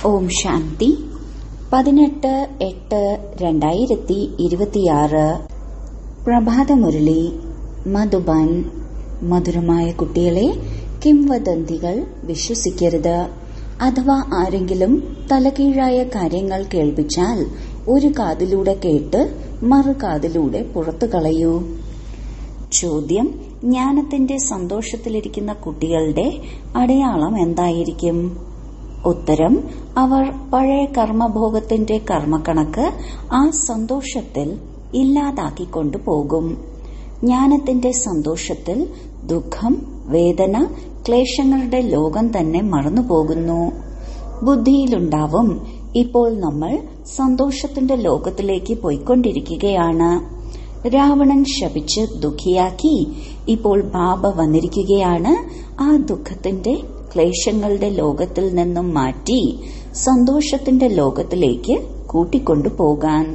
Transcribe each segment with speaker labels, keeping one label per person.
Speaker 1: ഓം ശാന്തി പതിനെട്ട് എട്ട് രണ്ടായിരത്തി ഇരുപത്തിയാറ് പ്രഭാതമുരളി മധുബൻ മധുരമായ കുട്ടികളെ കിംവദന്തികൾ വിശ്വസിക്കരുത് അഥവാ ആരെങ്കിലും തലകീഴായ കാര്യങ്ങൾ കേൾപ്പിച്ചാൽ ഒരു കാതിലൂടെ കേട്ട് മറുകാതിലൂടെ പുറത്തു കളയൂ ചോദ്യം ജ്ഞാനത്തിന്റെ സന്തോഷത്തിലിരിക്കുന്ന കുട്ടികളുടെ അടയാളം എന്തായിരിക്കും ഉത്തരം അവർ പഴയ കർമ്മഭോഗത്തിന്റെ കർമ്മക്കണക്ക് ആ സന്തോഷത്തിൽ ഇല്ലാതാക്കിക്കൊണ്ടു പോകും ജ്ഞാനത്തിന്റെ സന്തോഷത്തിൽ ദുഃഖം വേദന ക്ലേശങ്ങളുടെ ലോകം തന്നെ മറന്നുപോകുന്നു ബുദ്ധിയിലുണ്ടാവും ഇപ്പോൾ നമ്മൾ സന്തോഷത്തിന്റെ ലോകത്തിലേക്ക് പോയിക്കൊണ്ടിരിക്കുകയാണ് രാവണൻ ശപിച്ച് ദുഃഖിയാക്കി ഇപ്പോൾ ബാബ വന്നിരിക്കുകയാണ് ആ ദുഃഖത്തിന്റെ ക്ലേശങ്ങളുടെ ലോകത്തിൽ നിന്നും മാറ്റി സന്തോഷത്തിന്റെ ലോകത്തിലേക്ക് കൂട്ടിക്കൊണ്ടു പോകാൻ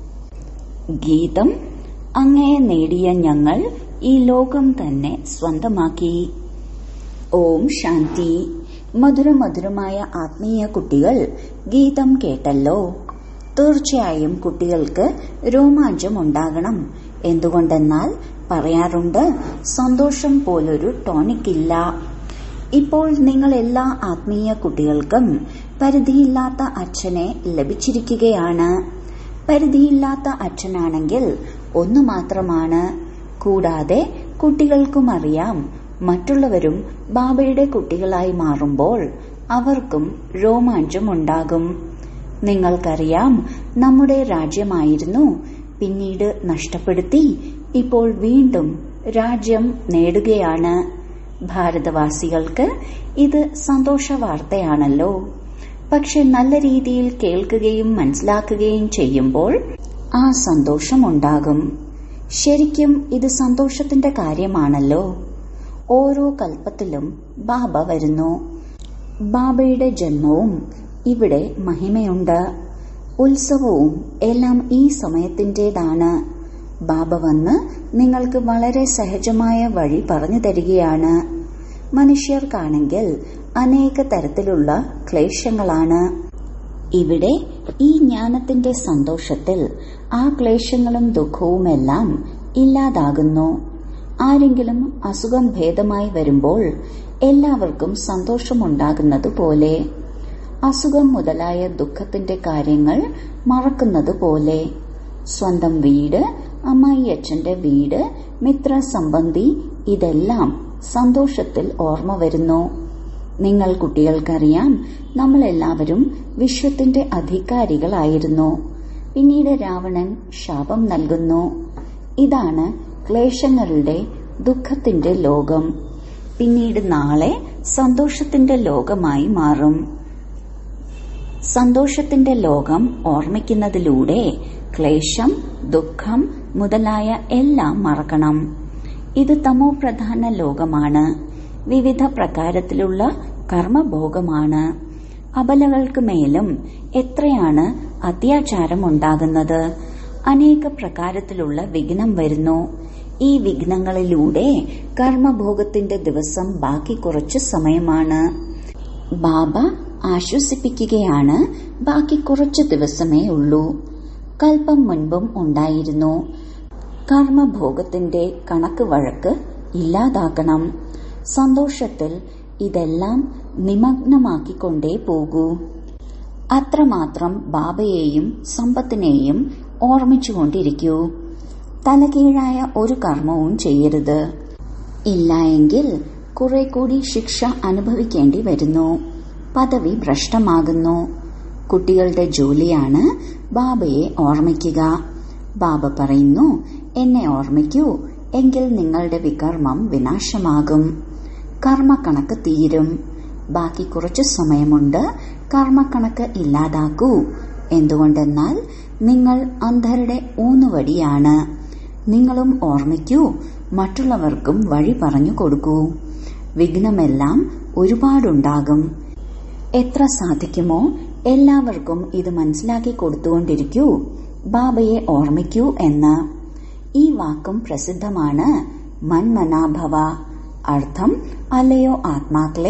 Speaker 1: ഗീതം അങ്ങയെ നേടിയ ഞങ്ങൾ ഈ ലോകം തന്നെ സ്വന്തമാക്കി ഓം ശാന്തി മധുരമധുരമായ ആത്മീയ കുട്ടികൾ ഗീതം കേട്ടല്ലോ തീർച്ചയായും കുട്ടികൾക്ക് രോമാഞ്ചം ഉണ്ടാകണം എന്തുകൊണ്ടെന്നാൽ പറയാറുണ്ട് സന്തോഷം പോലൊരു ടോണിക് ഇല്ല ഇപ്പോൾ നിങ്ങൾ എല്ലാ ആത്മീയ കുട്ടികൾക്കും പരിധിയില്ലാത്ത അച്ഛനെ ലഭിച്ചിരിക്കുകയാണ് പരിധിയില്ലാത്ത അച്ഛനാണെങ്കിൽ ഒന്നു മാത്രമാണ് കൂടാതെ കുട്ടികൾക്കും അറിയാം മറ്റുള്ളവരും ബാബയുടെ കുട്ടികളായി മാറുമ്പോൾ അവർക്കും രോമാഞ്ചമുണ്ടാകും നിങ്ങൾക്കറിയാം നമ്മുടെ രാജ്യമായിരുന്നു പിന്നീട് നഷ്ടപ്പെടുത്തി ഇപ്പോൾ വീണ്ടും രാജ്യം നേടുകയാണ് ഭാരതവാസികൾക്ക് ഇത് സന്തോഷ വാർത്തയാണല്ലോ പക്ഷെ നല്ല രീതിയിൽ കേൾക്കുകയും മനസ്സിലാക്കുകയും ചെയ്യുമ്പോൾ ആ സന്തോഷമുണ്ടാകും ശരിക്കും ഇത് സന്തോഷത്തിന്റെ കാര്യമാണല്ലോ ഓരോ കൽപ്പത്തിലും ബാബ വരുന്നു ബാബയുടെ ജന്മവും ഇവിടെ മഹിമയുണ്ട് ഉത്സവവും എല്ലാം ഈ സമയത്തിന്റേതാണ് ബാബ വന്ന് നിങ്ങൾക്ക് വളരെ സഹജമായ വഴി പറഞ്ഞു തരികയാണ് മനുഷ്യർക്കാണെങ്കിൽ അനേക തരത്തിലുള്ള ക്ലേശങ്ങളാണ് ഇവിടെ ഈ ജ്ഞാനത്തിന്റെ സന്തോഷത്തിൽ ആ ക്ലേശങ്ങളും ദുഃഖവുമെല്ലാം ഇല്ലാതാകുന്നു ആരെങ്കിലും അസുഖം ഭേദമായി വരുമ്പോൾ എല്ലാവർക്കും സന്തോഷമുണ്ടാകുന്നതുപോലെ അസുഖം മുതലായ ദുഃഖത്തിന്റെ കാര്യങ്ങൾ മറക്കുന്നതുപോലെ സ്വന്തം വീട് അമ്മായിയച്ഛന്റെ വീട് മിത്രസംബന്ധി ഇതെല്ലാം സന്തോഷത്തിൽ ഓർമ്മ വരുന്നു നിങ്ങൾ കുട്ടികൾക്കറിയാം നമ്മളെല്ലാവരും വിശ്വത്തിന്റെ അധികാരികളായിരുന്നു പിന്നീട് രാവണൻ ശാപം നൽകുന്നു ഇതാണ് ക്ലേശങ്ങളുടെ ദുഃഖത്തിന്റെ ലോകം പിന്നീട് നാളെ സന്തോഷത്തിന്റെ ലോകമായി മാറും സന്തോഷത്തിന്റെ ലോകം ഓർമ്മിക്കുന്നതിലൂടെ ക്ലേശം ദുഃഖം മുതലായ എല്ലാം മറക്കണം ഇത് തമോ പ്രധാന ലോകമാണ് വിവിധ പ്രകാരത്തിലുള്ള കർമ്മഭോഗമാണ് അബലകൾക്ക് മേലും എത്രയാണ് അത്യാചാരം ഉണ്ടാകുന്നത് അനേക പ്രകാരത്തിലുള്ള വിഘ്നം വരുന്നു ഈ വിഘ്നങ്ങളിലൂടെ കർമ്മഭോഗത്തിന്റെ ദിവസം ബാക്കി കുറച്ച് സമയമാണ് ബാബ ആശ്വസിപ്പിക്കുകയാണ് ബാക്കി കുറച്ച് ദിവസമേ ഉള്ളൂ കൽപ്പം മുൻപും ഉണ്ടായിരുന്നു കർമ്മഭോഗത്തിന്റെ കണക്ക് വഴക്ക് ഇല്ലാതാക്കണം സന്തോഷത്തിൽ ഇതെല്ലാം നിമഗ്നമാക്കിക്കൊണ്ടേ പോകൂ അത്രമാത്രം ബാബയെയും സമ്പത്തിനെയും ഓർമ്മിച്ചുകൊണ്ടിരിക്കൂ തലകീഴായ ഒരു കർമ്മവും ചെയ്യരുത് ഇല്ലായെങ്കിൽ കുറെ കൂടി ശിക്ഷ അനുഭവിക്കേണ്ടി വരുന്നു പദവി ഭ്രഷ്ടമാകുന്നു കുട്ടികളുടെ ജോലിയാണ് ബാബയെ ഓർമ്മിക്കുക ബാബ പറയുന്നു എന്നെ ഓർമ്മിക്കൂ എങ്കിൽ നിങ്ങളുടെ വികർമ്മം വിനാശമാകും കർമ്മക്കണക്ക് തീരും ബാക്കി കുറച്ചു സമയമുണ്ട് കർമ്മക്കണക്ക് ഇല്ലാതാക്കൂ എന്തുകൊണ്ടെന്നാൽ നിങ്ങൾ അന്ധരുടെ ഊന്നുവടിയാണ് നിങ്ങളും ഓർമ്മിക്കൂ മറ്റുള്ളവർക്കും വഴി പറഞ്ഞു കൊടുക്കൂ വിഘ്നമെല്ലാം ഒരുപാടുണ്ടാകും എത്ര സാധിക്കുമോ എല്ലാവർക്കും ഇത് മനസ്സിലാക്കി കൊടുത്തുകൊണ്ടിരിക്കൂ ബാബയെ ഓർമ്മിക്കൂ എന്ന് ഈ വാക്കും പ്രസിദ്ധമാണ് മന്മനാഭവ അർത്ഥം അല്ലയോ ആത്മാക്കളെ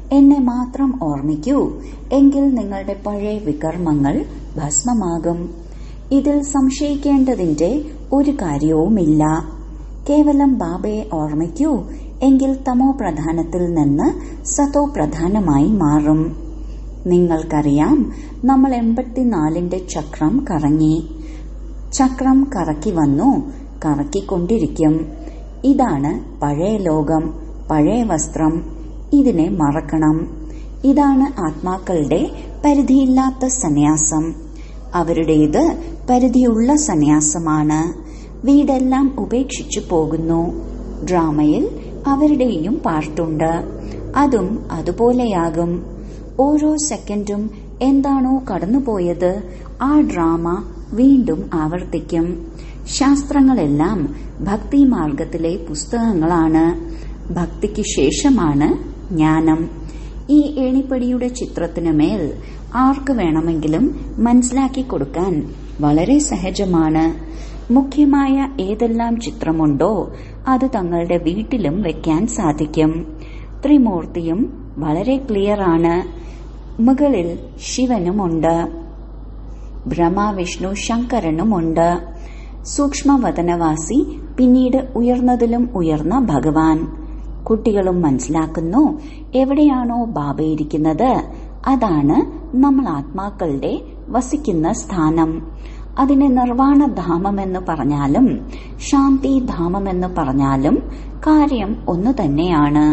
Speaker 1: എന്നെ മാത്രം ഓർമ്മിക്കൂ എങ്കിൽ നിങ്ങളുടെ പഴയ വികർമ്മങ്ങൾ ഭസ്മമാകും ഇതിൽ സംശയിക്കേണ്ടതിന്റെ ഒരു കാര്യവുമില്ല കേവലം ബാബയെ ഓർമ്മിക്കൂ എങ്കിൽ തമോ പ്രധാനത്തിൽ നിന്ന് സതോ പ്രധാനമായി മാറും നിങ്ങൾക്കറിയാം നമ്മൾ എൺപത്തിനാലിന്റെ ചക്രം കറങ്ങി ചക്രം കറക്കി വന്നു കറക്കിക്കൊണ്ടിരിക്കും ഇതാണ് പഴയ ലോകം പഴയ വസ്ത്രം ഇതിനെ മറക്കണം ഇതാണ് ആത്മാക്കളുടെ പരിധിയില്ലാത്ത സന്യാസം അവരുടേത് പരിധിയുള്ള സന്യാസമാണ് വീടെല്ലാം ഉപേക്ഷിച്ചു പോകുന്നു ഡ്രാമയിൽ അവരുടെയും പാർട്ടുണ്ട് അതും അതുപോലെയാകും ഓരോ സെക്കൻഡും എന്താണോ കടന്നുപോയത് ആ ഡ്രാമ വീണ്ടും ആവർത്തിക്കും ശാസ്ത്രങ്ങളെല്ലാം ഭക്തി മാർഗത്തിലെ പുസ്തകങ്ങളാണ് ഭക്തിക്ക് ശേഷമാണ് ജ്ഞാനം ഈ ഏണിപ്പടിയുടെ ചിത്രത്തിനു മേൽ ആർക്ക് വേണമെങ്കിലും മനസ്സിലാക്കി കൊടുക്കാൻ വളരെ സഹജമാണ് മുഖ്യമായ ഏതെല്ലാം ചിത്രമുണ്ടോ അത് തങ്ങളുടെ വീട്ടിലും വെക്കാൻ സാധിക്കും ത്രിമൂർത്തിയും വളരെ ക്ലിയർ ആണ് മുകളിൽ ശിവനുമുണ്ട് ബ്രഹ്മ വിഷ്ണു ശങ്കരനുമുണ്ട് സൂക്ഷ്മവതനവാസി പിന്നീട് ഉയർന്നതിലും ഉയർന്ന ഭഗവാൻ കുട്ടികളും മനസ്സിലാക്കുന്നു എവിടെയാണോ ബാബയിരിക്കുന്നത് അതാണ് നമ്മൾ ആത്മാക്കളുടെ വസിക്കുന്ന സ്ഥാനം അതിനെ നിർവാണധാമമെന്ന് പറഞ്ഞാലും ശാന്തിധാമമെന്ന് പറഞ്ഞാലും കാര്യം ഒന്നു തന്നെയാണ്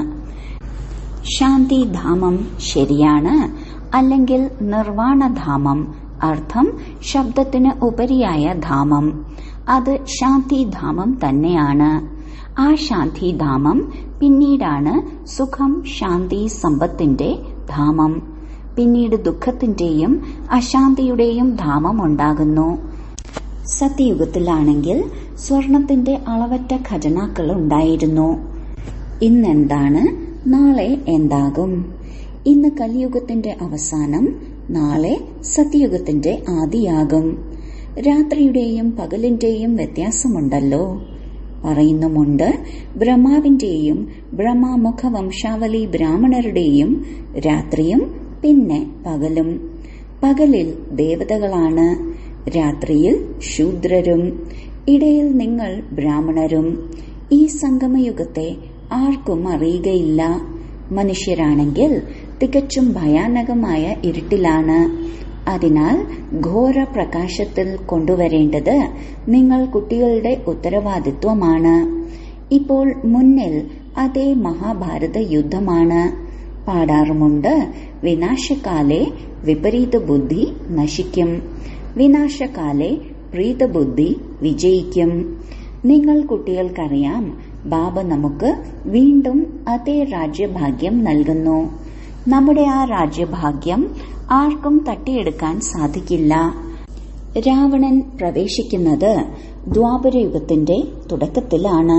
Speaker 1: ശാന്തിധാമം ശരിയാണ് അല്ലെങ്കിൽ നിർവാണധാമം അർത്ഥം ശബ്ദത്തിന് ഉപരിയായ ധാമം അത് ശാന്തിധാമം തന്നെയാണ് ആ ശാന്തിധാമം പിന്നീടാണ് സുഖം ശാന്തി സമ്പത്തിന്റെ ധാമം പിന്നീട് ദുഃഖത്തിന്റെയും അശാന്തിയുടെയും ധാമം ഉണ്ടാകുന്നു സത്യയുഗത്തിലാണെങ്കിൽ സ്വർണത്തിന്റെ അളവറ്റ ഖജനാക്കൾ ഉണ്ടായിരുന്നു ഇന്നെന്താണ് നാളെ എന്താകും ഇന്ന് കലിയുഗത്തിന്റെ അവസാനം നാളെ സത്യയുഗത്തിന്റെ ആദിയാകും രാത്രിയുടെയും പകലിന്റെയും വ്യത്യാസമുണ്ടല്ലോ പറയുന്നുമുണ്ട് ബ്രഹ്മാവിന്റെയും ബ്രഹ്മാമുഖ വംശാവലി ബ്രാഹ്മണരുടെയും രാത്രിയും പിന്നെ പകലും പകലിൽ ദേവതകളാണ് രാത്രിയിൽ ശൂദ്രരും ഇടയിൽ നിങ്ങൾ ബ്രാഹ്മണരും ഈ സംഗമയുഗത്തെ ആർക്കും അറിയുകയില്ല മനുഷ്യരാണെങ്കിൽ തികച്ചും ഭയാനകമായ ഇരുട്ടിലാണ് അതിനാൽ ഘോര പ്രകാശത്തിൽ കൊണ്ടുവരേണ്ടത് നിങ്ങൾ കുട്ടികളുടെ ഉത്തരവാദിത്വമാണ് ഇപ്പോൾ മുന്നിൽ അതേ മഹാഭാരത യുദ്ധമാണ് പാടാറുമുണ്ട് വിനാശകാലെ വിപരീത ബുദ്ധി നശിക്കും വിനാശകാലെ പ്രീതബുദ്ധി വിജയിക്കും നിങ്ങൾ കുട്ടികൾക്കറിയാം ബാബ നമുക്ക് വീണ്ടും അതേ രാജ്യഭാഗ്യം നൽകുന്നു നമ്മുടെ ആ രാജ്യഭാഗ്യം ആർക്കും തട്ടിയെടുക്കാൻ സാധിക്കില്ല രാവണൻ പ്രവേശിക്കുന്നത് ദ്വാപരയുഗത്തിന്റെ തുടക്കത്തിലാണ്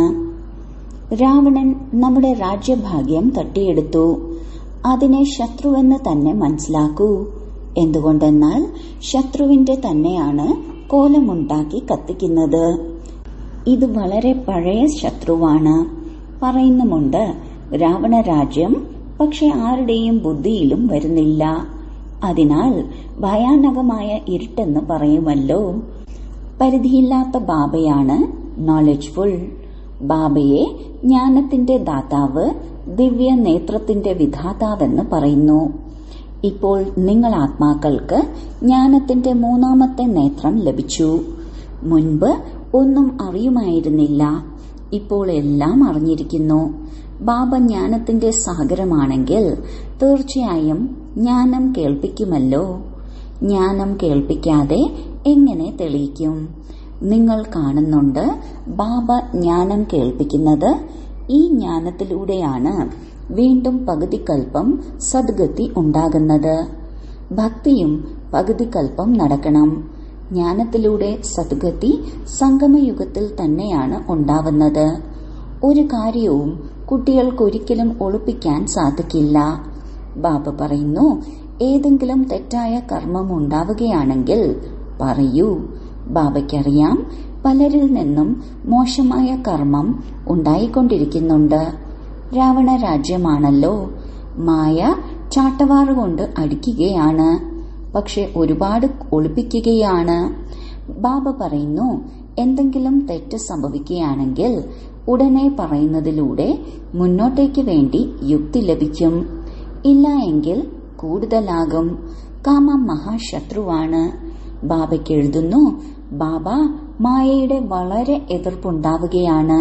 Speaker 1: രാവണൻ നമ്മുടെ രാജ്യഭാഗ്യം തട്ടിയെടുത്തു അതിനെ ശത്രുവെന്ന് തന്നെ മനസ്സിലാക്കൂ എന്തുകൊണ്ടെന്നാൽ ശത്രുവിന്റെ തന്നെയാണ് കോലമുണ്ടാക്കി കത്തിക്കുന്നത് ഇത് വളരെ പഴയ ശത്രുവാണ് പറയുന്നുമുണ്ട് രാവണ രാജ്യം പക്ഷെ ആരുടെയും ബുദ്ധിയിലും വരുന്നില്ല അതിനാൽ ഭയാനകമായ ഇരുട്ടെന്ന് പറയുമല്ലോ പരിധിയില്ലാത്ത ബാബയാണ് നോളജ്ഫുൾ ബാബയെ ജ്ഞാനത്തിന്റെ ദാതാവ് ദിവ്യ നേത്രത്തിന്റെ വിധാതാവെന്ന് പറയുന്നു ഇപ്പോൾ നിങ്ങൾ ആത്മാക്കൾക്ക് ജ്ഞാനത്തിന്റെ മൂന്നാമത്തെ നേത്രം ലഭിച്ചു മുൻപ് ഒന്നും അറിയുമായിരുന്നില്ല ഇപ്പോൾ എല്ലാം അറിഞ്ഞിരിക്കുന്നു ബാബ ജ്ഞാനത്തിന്റെ സാഗരമാണെങ്കിൽ തീർച്ചയായും ജ്ഞാനം കേൾപ്പിക്കുമല്ലോ ജ്ഞാനം കേൾപ്പിക്കാതെ എങ്ങനെ തെളിയിക്കും നിങ്ങൾ കാണുന്നുണ്ട് ബാബ ജ്ഞാനം കേൾപ്പിക്കുന്നത് ഈ ജ്ഞാനത്തിലൂടെയാണ് വീണ്ടും പകുതിക്കൽപ്പം സദ്ഗതി ഉണ്ടാകുന്നത് ഭക്തിയും പകുതിക്കൽപ്പം നടക്കണം ജ്ഞാനത്തിലൂടെ സദ്ഗതി സംഗമയുഗത്തിൽ തന്നെയാണ് ഉണ്ടാവുന്നത് ഒരു കാര്യവും കുട്ടികൾക്കൊരിക്കലും ഒളിപ്പിക്കാൻ സാധിക്കില്ല ബാബ പറയുന്നു ഏതെങ്കിലും തെറ്റായ കർമ്മം ഉണ്ടാവുകയാണെങ്കിൽ പറയൂ ബാബയ്ക്കറിയാം പലരിൽ നിന്നും മോശമായ കർമ്മം ഉണ്ടായിക്കൊണ്ടിരിക്കുന്നുണ്ട് രാവണ രാജ്യമാണല്ലോ മായ ചാട്ടവാറുകൊണ്ട് അടിക്കുകയാണ് പക്ഷെ ഒരുപാട് ഒളിപ്പിക്കുകയാണ് ബാബ പറയുന്നു എന്തെങ്കിലും തെറ്റ് സംഭവിക്കുകയാണെങ്കിൽ ഉടനെ പറയുന്നതിലൂടെ മുന്നോട്ടേക്ക് വേണ്ടി യുക്തി ലഭിക്കും ഇല്ല എങ്കിൽ കൂടുതലാകും കാമം മഹാശത്രുവാണ് ബാബയ്ക്ക് എഴുതുന്നു ബാബ മായയുടെ വളരെ എതിർപ്പുണ്ടാവുകയാണ്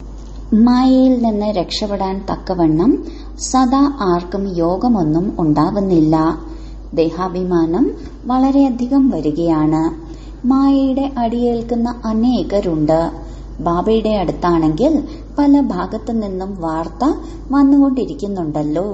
Speaker 1: മായയിൽ നിന്ന് രക്ഷപ്പെടാൻ തക്കവണ്ണം സദാ ആർക്കും യോഗമൊന്നും ഉണ്ടാവുന്നില്ല ദേഹാഭിമാനം വളരെയധികം വരികയാണ് മായയുടെ അടിയേൽക്കുന്ന അനേകരുണ്ട് ബാബയുടെ അടുത്താണെങ്കിൽ പല ഭാഗത്തു നിന്നും വാർത്ത വന്നുകൊണ്ടിരിക്കുന്നുണ്ടല്ലോ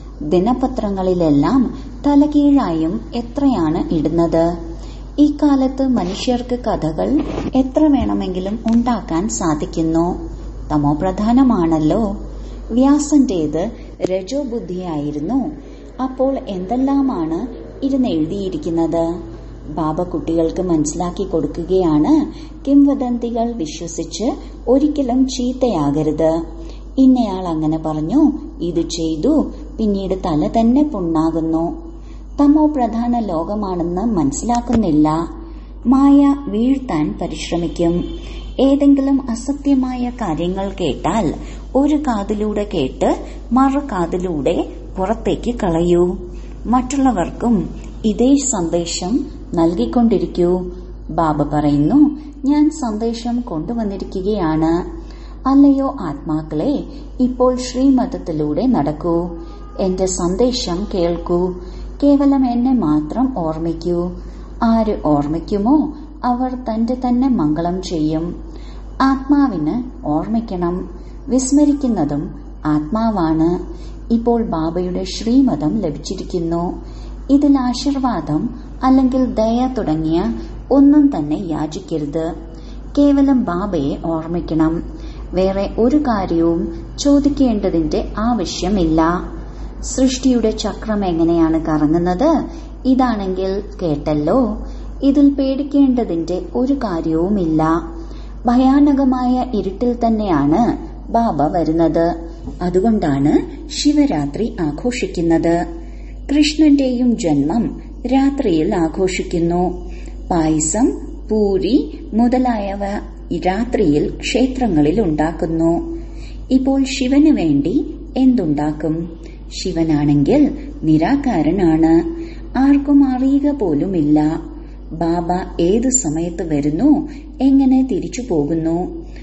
Speaker 1: ദിനപത്രങ്ങളിലെല്ലാം തലകീഴായും എത്രയാണ് ഇടുന്നത് ഈ കാലത്ത് മനുഷ്യർക്ക് കഥകൾ എത്ര വേണമെങ്കിലും ഉണ്ടാക്കാൻ സാധിക്കുന്നു തമോപ്രധാനമാണല്ലോ വ്യാസന്റേത് രജോബുദ്ധിയായിരുന്നു അപ്പോൾ എന്തെല്ലാമാണ് ഇരുന്നെഴുതിയിരിക്കുന്നത് ബാബ കുട്ടികൾക്ക് മനസ്സിലാക്കി കൊടുക്കുകയാണ് കിംവദന്തികൾ വിശ്വസിച്ച് ഒരിക്കലും ചീത്തയാകരുത് ഇന്നയാൾ അങ്ങനെ പറഞ്ഞു ഇത് ചെയ്തു പിന്നീട് തല തന്നെ പുണ്ണാകുന്നു തമോ പ്രധാന ലോകമാണെന്ന് മനസ്സിലാക്കുന്നില്ല മായ വീഴ്ത്താൻ പരിശ്രമിക്കും ഏതെങ്കിലും അസത്യമായ കാര്യങ്ങൾ കേട്ടാൽ ഒരു കാതിലൂടെ കേട്ട് മറു കാതിലൂടെ പുറത്തേക്ക് കളയൂ മറ്റുള്ളവർക്കും ഇതേ സന്ദേശം നൽകിക്കൊണ്ടിരിക്കൂ ബാബ പറയുന്നു ഞാൻ സന്ദേശം കൊണ്ടുവന്നിരിക്കുകയാണ് അല്ലയോ ആത്മാക്കളെ ഇപ്പോൾ ശ്രീമതത്തിലൂടെ നടക്കൂ എന്റെ സന്ദേശം കേൾക്കൂ കേവലം എന്നെ മാത്രം ഓർമ്മിക്കൂ ആര് ഓർമ്മിക്കുമോ അവർ തന്റെ തന്നെ മംഗളം ചെയ്യും ആത്മാവിന് ഓർമ്മിക്കണം വിസ്മരിക്കുന്നതും ആത്മാവാണ് ഇപ്പോൾ ബാബയുടെ ശ്രീമതം ലഭിച്ചിരിക്കുന്നു ഇതിൽ ആശീർവാദം അല്ലെങ്കിൽ ദയ തുടങ്ങിയ ഒന്നും തന്നെ യാചിക്കരുത് കേവലം ബാബയെ ഓർമ്മിക്കണം വേറെ ഒരു കാര്യവും ചോദിക്കേണ്ടതിന്റെ ആവശ്യമില്ല സൃഷ്ടിയുടെ ചക്രം എങ്ങനെയാണ് കറങ്ങുന്നത് ഇതാണെങ്കിൽ കേട്ടല്ലോ ഇതിൽ പേടിക്കേണ്ടതിന്റെ ഒരു കാര്യവുമില്ല ഭയാനകമായ ഇരുട്ടിൽ തന്നെയാണ് ബാബ വരുന്നത് അതുകൊണ്ടാണ് ശിവരാത്രി ആഘോഷിക്കുന്നത് കൃഷ്ണന്റെയും ജന്മം രാത്രിയിൽ ആഘോഷിക്കുന്നു പായസം പൂരി മുതലായവ രാത്രിയിൽ ക്ഷേത്രങ്ങളിൽ ഉണ്ടാക്കുന്നു ഇപ്പോൾ ശിവന് വേണ്ടി എന്തുണ്ടാക്കും ശിവനാണെങ്കിൽ നിരാകാരനാണ് ആർക്കും അറിയുക പോലുമില്ല ബാബ ഏത് സമയത്ത് വരുന്നു എങ്ങനെ തിരിച്ചു പോകുന്നു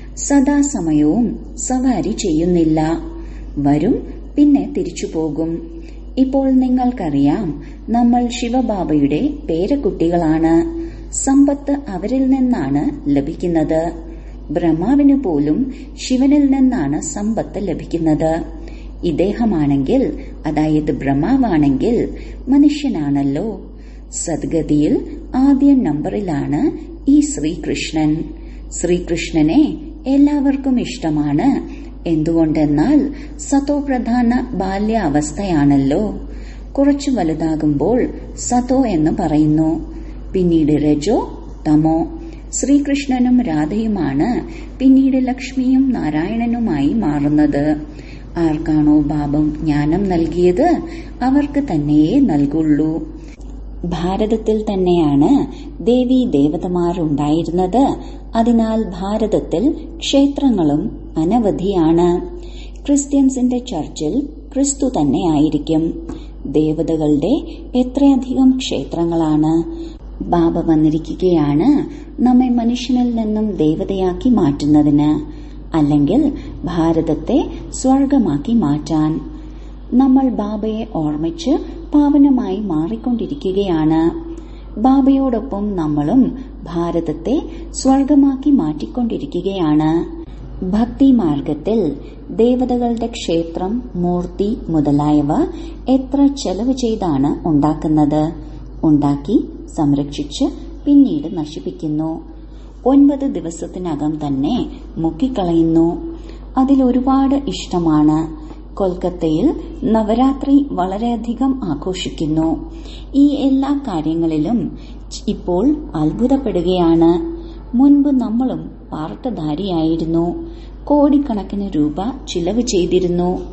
Speaker 1: സദാസമയവും സവാരി ചെയ്യുന്നില്ല വരും പിന്നെ തിരിച്ചു പോകും ഇപ്പോൾ നിങ്ങൾക്കറിയാം നമ്മൾ ശിവബാബയുടെ പേരക്കുട്ടികളാണ് സമ്പത്ത് അവരിൽ നിന്നാണ് ലഭിക്കുന്നത് ബ്രഹ്മാവിന് പോലും ശിവനിൽ നിന്നാണ് സമ്പത്ത് ലഭിക്കുന്നത് ഇദ്ദേഹമാണെങ്കിൽ അതായത് ബ്രഹ്മാവാണെങ്കിൽ മനുഷ്യനാണല്ലോ സദ്ഗതിയിൽ ആദ്യ നമ്പറിലാണ് ഈ ശ്രീകൃഷ്ണൻ ശ്രീകൃഷ്ണനെ എല്ലാവർക്കും ഇഷ്ടമാണ് എന്തുകൊണ്ടെന്നാൽ സതോപ്രധാന ബാല്യാവസ്ഥയാണല്ലോ കുറച്ചു വലുതാകുമ്പോൾ സതോ എന്ന് പറയുന്നു പിന്നീട് രജോ തമോ ശ്രീകൃഷ്ണനും രാധയുമാണ് പിന്നീട് ലക്ഷ്മിയും നാരായണനുമായി മാറുന്നത് ആർക്കാണോ ബാബം ജ്ഞാനം നൽകിയത് അവർക്ക് തന്നെയേ നൽകുള്ളൂ ഭാരതത്തിൽ തന്നെയാണ് ദേവി ദേവതമാരുണ്ടായിരുന്നത് അതിനാൽ ഭാരതത്തിൽ ക്ഷേത്രങ്ങളും അനവധിയാണ് ക്രിസ്ത്യൻസിന്റെ ചർച്ചിൽ ക്രിസ്തു തന്നെയായിരിക്കും ദേവതകളുടെ എത്രയധികം ക്ഷേത്രങ്ങളാണ് ബാബ വന്നിരിക്കുകയാണ് നമ്മെ മനുഷ്യനിൽ നിന്നും ദേവതയാക്കി മാറ്റുന്നതിന് അല്ലെങ്കിൽ ഭാരതത്തെ സ്വർഗമാക്കി മാറ്റാൻ നമ്മൾ ബാബയെ ഓർമ്മിച്ച് പാവനമായി മാറിക്കൊണ്ടിരിക്കുകയാണ് ബാബയോടൊപ്പം നമ്മളും ഭാരതത്തെ സ്വർഗമാക്കി മാറ്റിക്കൊണ്ടിരിക്കുകയാണ് ഭക്തി മാർഗത്തിൽ ദേവതകളുടെ ക്ഷേത്രം മൂർത്തി മുതലായവ എത്ര ചെലവ് ചെയ്താണ് ഉണ്ടാക്കുന്നത് ഉണ്ടാക്കി സംരക്ഷിച്ച് പിന്നീട് നശിപ്പിക്കുന്നു ഒൻപത് ദിവസത്തിനകം തന്നെ മുക്കിക്കളയുന്നു അതിലൊരുപാട് ഇഷ്ടമാണ് കൊൽക്കത്തയിൽ നവരാത്രി വളരെയധികം ആഘോഷിക്കുന്നു ഈ എല്ലാ കാര്യങ്ങളിലും ഇപ്പോൾ അത്ഭുതപ്പെടുകയാണ് മുൻപ് നമ്മളും പാർട്ടധാരിയായിരുന്നു കോടിക്കണക്കിന് രൂപ ചിലവ് ചെയ്തിരുന്നു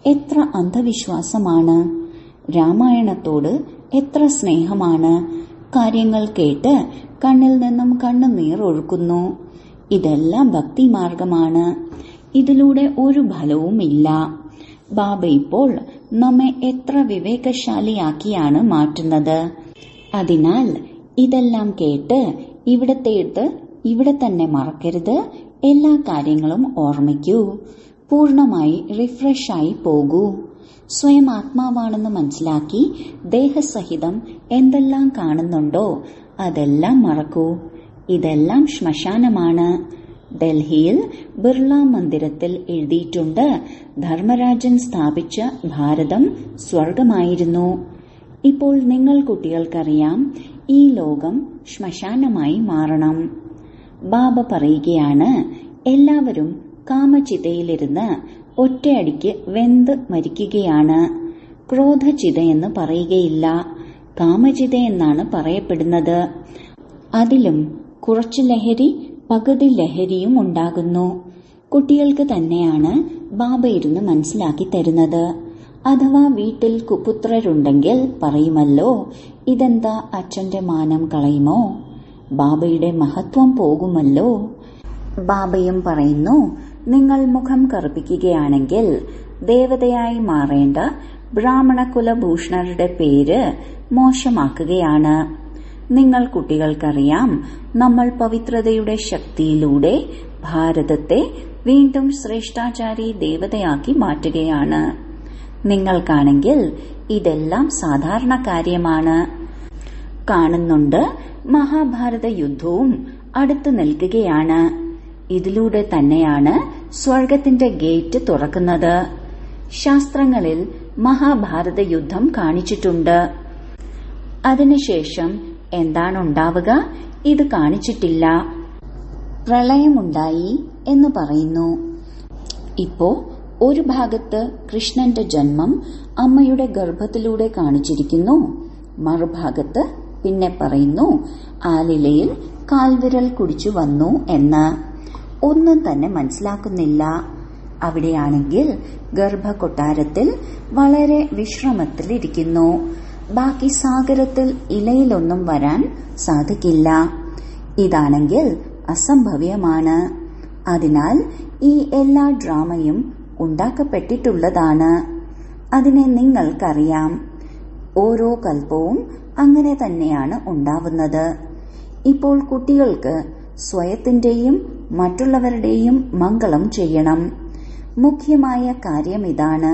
Speaker 1: എത്ര അന്ധവിശ്വാസമാണ് രാമായണത്തോട് എത്ര സ്നേഹമാണ് കാര്യങ്ങൾ കേട്ട് കണ്ണിൽ നിന്നും കണ്ണുനീർ ഒഴുക്കുന്നു ഇതെല്ലാം ഭക്തിമാർഗമാണ് ഇതിലൂടെ ഒരു ഫലവുമില്ല ബാബ ഇപ്പോൾ നമ്മെ എത്ര വിവേകശാലിയാക്കിയാണ് മാറ്റുന്നത് അതിനാൽ ഇതെല്ലാം കേട്ട് ഇവിടത്തേത് ഇവിടെ തന്നെ മറക്കരുത് എല്ലാ കാര്യങ്ങളും ഓർമ്മിക്കൂ പൂർണമായി റിഫ്രഷായി പോകൂ സ്വയം ആത്മാവാണെന്ന് മനസ്സിലാക്കി ദേഹസഹിതം എന്തെല്ലാം കാണുന്നുണ്ടോ അതെല്ലാം മറക്കൂ ഇതെല്ലാം ശ്മശാനമാണ് ഡൽഹിയിൽ ബിർള മന്ദിരത്തിൽ എഴുതിയിട്ടുണ്ട് ധർമ്മരാജൻ സ്ഥാപിച്ച ഭാരതം സ്വർഗമായിരുന്നു ഇപ്പോൾ നിങ്ങൾ കുട്ടികൾക്കറിയാം ഈ ലോകം ശ്മശാനമായി മാറണം ബാബ പറയുകയാണ് എല്ലാവരും കാമചിതയിലിരുന്ന് ഒറ്റയടിക്ക് വെന്ത് മരിക്കുകയാണ് ക്രോധചിതയെന്ന് പറയുകയില്ല കാമചിത എന്നാണ് പറയപ്പെടുന്നത് അതിലും കുറച്ച് ലഹരി പകുതി ലഹരിയും ഉണ്ടാകുന്നു കുട്ടികൾക്ക് തന്നെയാണ് ബാബ ഇരുന്ന് മനസ്സിലാക്കി തരുന്നത് അഥവാ വീട്ടിൽ കുപുത്രരുണ്ടെങ്കിൽ പറയുമല്ലോ ഇതെന്താ അച്ഛന്റെ മാനം കളയുമോ ബാബയുടെ മഹത്വം പോകുമല്ലോ ബാബയും പറയുന്നു നിങ്ങൾ മുഖം കറുപ്പിക്കുകയാണെങ്കിൽ ദേവതയായി മാറേണ്ട ബ്രാഹ്മണ കുലഭൂഷണരുടെ പേര് മോശമാക്കുകയാണ് നിങ്ങൾ കുട്ടികൾക്കറിയാം നമ്മൾ പവിത്രതയുടെ ശക്തിയിലൂടെ ഭാരതത്തെ വീണ്ടും ശ്രേഷ്ഠാചാരി ദേവതയാക്കി മാറ്റുകയാണ് നിങ്ങൾക്കാണെങ്കിൽ ഇതെല്ലാം സാധാരണ കാര്യമാണ് കാണുന്നുണ്ട് മഹാഭാരത യുദ്ധവും അടുത്തു നിൽക്കുകയാണ് ഇതിലൂടെ തന്നെയാണ് സ്വർഗത്തിന്റെ ഗേറ്റ് തുറക്കുന്നത് ശാസ്ത്രങ്ങളിൽ മഹാഭാരത യുദ്ധം കാണിച്ചിട്ടുണ്ട് അതിനുശേഷം എന്താണുണ്ടാവുക ഇത് കാണിച്ചിട്ടില്ല പ്രളയമുണ്ടായി എന്ന് പറയുന്നു ഇപ്പോ ഒരു ഭാഗത്ത് കൃഷ്ണന്റെ ജന്മം അമ്മയുടെ ഗർഭത്തിലൂടെ കാണിച്ചിരിക്കുന്നു മറുഭാഗത്ത് പിന്നെ പറയുന്നു ആലിലയിൽ കാൽവിരൽ കുടിച്ചു വന്നു എന്ന് ഒന്നും തന്നെ മനസ്സിലാക്കുന്നില്ല അവിടെയാണെങ്കിൽ ഗർഭകൊട്ടാരത്തിൽ വളരെ വിശ്രമത്തിലിരിക്കുന്നു ബാക്കി സാഗരത്തിൽ ഇലയിലൊന്നും വരാൻ സാധിക്കില്ല ഇതാണെങ്കിൽ അസംഭവ്യമാണ് അതിനാൽ ഈ എല്ലാ ഡ്രാമയും ഉണ്ടാക്കപ്പെട്ടിട്ടുള്ളതാണ് അതിനെ നിങ്ങൾക്കറിയാം ഓരോ കൽപ്പവും അങ്ങനെ തന്നെയാണ് ഉണ്ടാവുന്നത് ഇപ്പോൾ കുട്ടികൾക്ക് സ്വയത്തിന്റെയും മറ്റുള്ളവരുടെയും മംഗളം ചെയ്യണം മുഖ്യമായ കാര്യം ഇതാണ്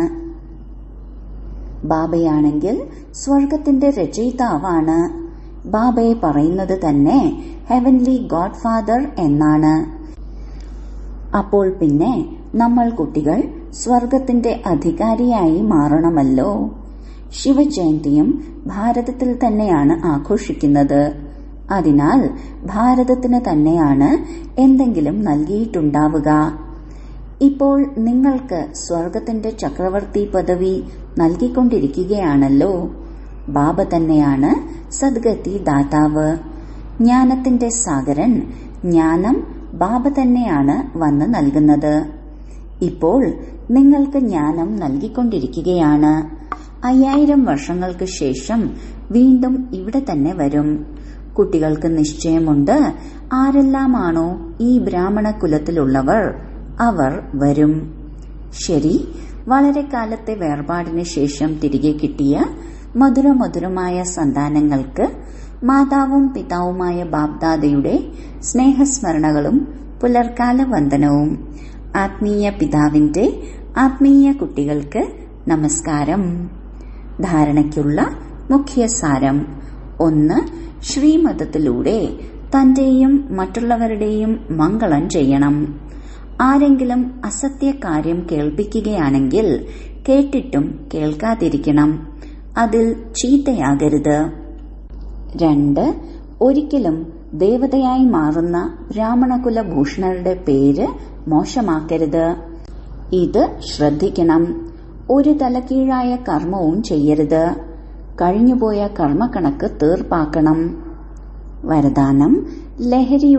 Speaker 1: ബാബയാണെങ്കിൽ സ്വർഗത്തിന്റെ രചയിതാവാണ് ബാബയെ പറയുന്നത് തന്നെ ഹെവൻലി ഗോഡ് ഫാദർ എന്നാണ് അപ്പോൾ പിന്നെ നമ്മൾ കുട്ടികൾ സ്വർഗത്തിന്റെ അധികാരിയായി മാറണമല്ലോ ശിവജയന്തിയും ഭാരതത്തിൽ തന്നെയാണ് ആഘോഷിക്കുന്നത് അതിനാൽ ഭാരതത്തിന് തന്നെയാണ് എന്തെങ്കിലും നൽകിയിട്ടുണ്ടാവുക ഇപ്പോൾ നിങ്ങൾക്ക് സ്വർഗത്തിന്റെ ചക്രവർത്തി പദവി നൽകിക്കൊണ്ടിരിക്കുകയാണല്ലോ ബാബ തന്നെയാണ് സദ്ഗതി ദാതാവ് ജ്ഞാനത്തിന്റെ സാഗരൻ ജ്ഞാനം ബാബ തന്നെയാണ് വന്ന് നൽകുന്നത് ഇപ്പോൾ നിങ്ങൾക്ക് ജ്ഞാനം നൽകിക്കൊണ്ടിരിക്കുകയാണ് അയ്യായിരം വർഷങ്ങൾക്ക് ശേഷം വീണ്ടും ഇവിടെ തന്നെ വരും കുട്ടികൾക്ക് നിശ്ചയമുണ്ട് ആരെല്ലാമാണോ ഈ ബ്രാഹ്മണ കുലത്തിലുള്ളവർ അവർ വരും ശരി വളരെ കാലത്തെ വേർപാടിന് ശേഷം തിരികെ കിട്ടിയ മധുരമധുരമായ സന്താനങ്ങൾക്ക് മാതാവും പിതാവുമായ ബാബ്ദാദയുടെ സ്നേഹസ്മരണകളും പുലർക്കാല വന്ദനവും ആത്മീയ പിതാവിന്റെ ആത്മീയ കുട്ടികൾക്ക് നമസ്കാരം ധാരണയ്ക്കുള്ള മുഖ്യ സാരം ഒന്ന് ശ്രീമതത്തിലൂടെ തന്റെയും മറ്റുള്ളവരുടെയും മംഗളം ചെയ്യണം ആരെങ്കിലും അസത്യകാര്യം കേൾപ്പിക്കുകയാണെങ്കിൽ കേട്ടിട്ടും കേൾക്കാതിരിക്കണം അതിൽ ചീത്തയാകരുത് രണ്ട് ഒരിക്കലും ദേവതയായി മാറുന്ന ബ്രാഹ്മണകുല ഭൂഷണരുടെ പേര് മോശമാക്കരുത് ഇത് ശ്രദ്ധിക്കണം ഒരു തലക്കീഴായ കർമ്മവും ചെയ്യരുത് കഴിഞ്ഞുപോയ കർമ്മക്കണക്ക് തീർപ്പാക്കണം വരദാനം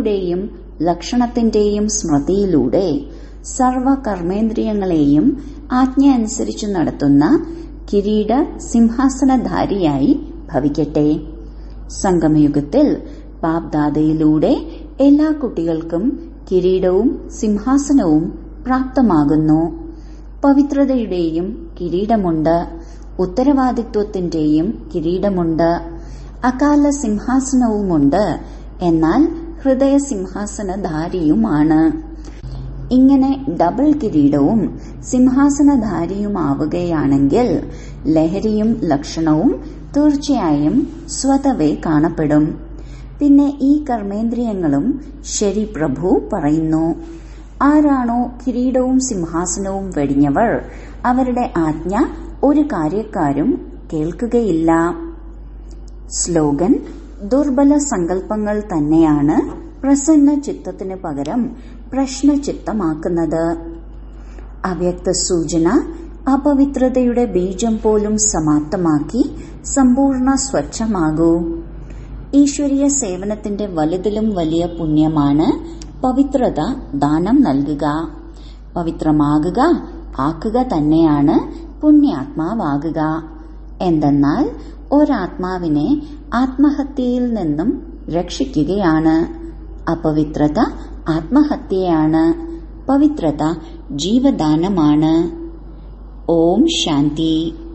Speaker 1: ലഹരിയുടെയും ലക്ഷണത്തിന്റെയും സ്മൃതിയിലൂടെ സർവ കർമ്മേന്ദ്രിയങ്ങളെയും ആജ്ഞ അനുസരിച്ച് നടത്തുന്ന കിരീട സിംഹാസനധാരിയായി ഭവിക്കട്ടെ സംഗമയുഗത്തിൽ പാപ്ദാതയിലൂടെ എല്ലാ കുട്ടികൾക്കും കിരീടവും സിംഹാസനവും പ്രാപ്തമാകുന്നു പവിത്രതയുടെയും കിരീടമുണ്ട് ഉത്തരവാദിത്വത്തിന്റെയും കിരീടമുണ്ട് അകാല സിംഹാസനവുമുണ്ട് എന്നാൽ ഹൃദയ സിംഹാസനധാരിയുമാണ് ഇങ്ങനെ ഡബിൾ കിരീടവും സിംഹാസനധാരിയുമാവുകയാണെങ്കിൽ ലഹരിയും ലക്ഷണവും തീർച്ചയായും സ്വതവേ കാണപ്പെടും പിന്നെ ഈ കർമ്മേന്ദ്രിയങ്ങളും ശരി പ്രഭു പറയുന്നു ആരാണോ കിരീടവും സിംഹാസനവും വെടിഞ്ഞവർ അവരുടെ ആജ്ഞ ഒരു കാര്യക്കാരും കേൾക്കുകയില്ല സ്ലോഗൻ ദുർബല സങ്കല്പങ്ങൾ തന്നെയാണ് പ്രസന്ന ചിത്തത്തിന് പകരം പ്രശ്നചിത്തമാക്കുന്നത് അവ്യക്ത സൂചന അപവിത്രതയുടെ ബീജം പോലും സമാപ്തമാക്കി സമ്പൂർണ്ണ സ്വച്ഛമാകൂ ഈശ്വരീയ സേവനത്തിന്റെ വലുതിലും വലിയ പുണ്യമാണ് പവിത്രത ദാനം നൽകുക പവിത്രമാകുക ആക്കുക തന്നെയാണ് പുണ്യാത്മാവാകുക എന്തെന്നാൽ ഒരാത്മാവിനെ ആത്മഹത്യയിൽ നിന്നും രക്ഷിക്കുകയാണ് അപവിത്രത ആത്മഹത്യയാണ് പവിത്രത ജീവദാനമാണ് ഓം ശാന്തി